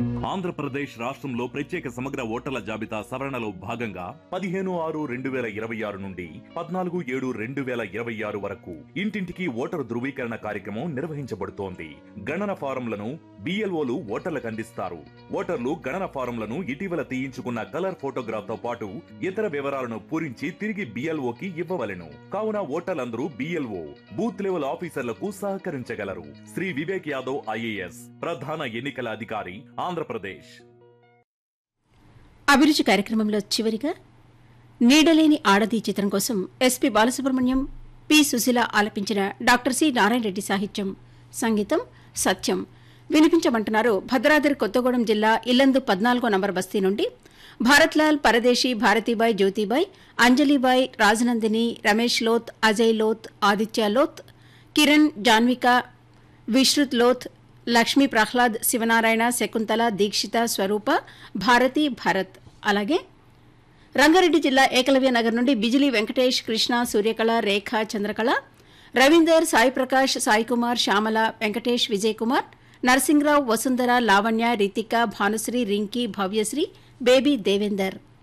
ఆంధ్రప్రదేశ్ రాష్ట్రంలో ప్రత్యేక సమగ్ర ఓటర్ల జాబితా సవరణలో భాగంగా పదిహేను ఆరు రెండు వేల ఇరవై ఆరు నుండి పద్నాలుగు ఏడు రెండు వేల ఇరవై ఆరు వరకు ఇంటింటికి ఓటరు ధృవీకరణ కార్యక్రమం నిర్వహించబడుతోంది గణన ఫారంలను బిఎల్ఓలు ఓటర్లకు అందిస్తారు ఓటర్లు గణన ఫారంలను ఇటీవల తీయించుకున్న కలర్ ఫోటోగ్రాఫ్ తో పాటు ఇతర వివరాలను పూరించి తిరిగి బిఎల్ఓకి ఇవ్వవలెను కావున ఓటర్లందరూ బిఎల్ఓ బూత్ లెవెల్ ఆఫీసర్లకు సహకరించగలరు శ్రీ వివేక్ యాదవ్ ఐఏఎస్ ప్రధాన ఎన్నికల అధికారి ఆంధ్రప్రదేశ్ అభిరుచి కార్యక్రమంలో చివరిగా నీడలేని ఆడది చిత్రం కోసం ఎస్పి బాలసుబ్రహ్మణ్యం పి సుశీల ఆలపించిన డాక్టర్ సి నారాయణ రెడ్డి సాహిత్యం సంగీతం సత్యం వినిపించమంటున్నారు భద్రాద్రి కొత్తగూడెం జిల్లా ఇల్లందు పద్నాలుగో నంబర్ బస్తీ నుండి భారత్లాల్ పరదేశీ భారతీబాయ్ జ్యోతిబాయ్ అంజలిబాయ్ రాజనందిని రమేష్ లోత్ అజయ్ లోత్ ఆదిత్య లోత్ కిరణ్ జాన్విక విశ్రుత్ లోత్ లక్ష్మీ ప్రహ్లాద్ శివనారాయణ శకుంతల దీక్షిత స్వరూప భారతి భరత్ అలాగే రంగారెడ్డి జిల్లా ఏకలవ్య నగర్ నుండి బిజిలీ వెంకటేష్ కృష్ణ సూర్యకళ రేఖ చంద్రకళ రవీందర్ సాయి ప్రకాష్ సాయి కుమార్ శ్యామల వెంకటేష్ విజయ్ కుమార్ నరసింహరావు వసుంధర లావణ్య రితిక భానుశ్రీ రింకీ భవ్యశ్రీ బేబీ దేవేందర్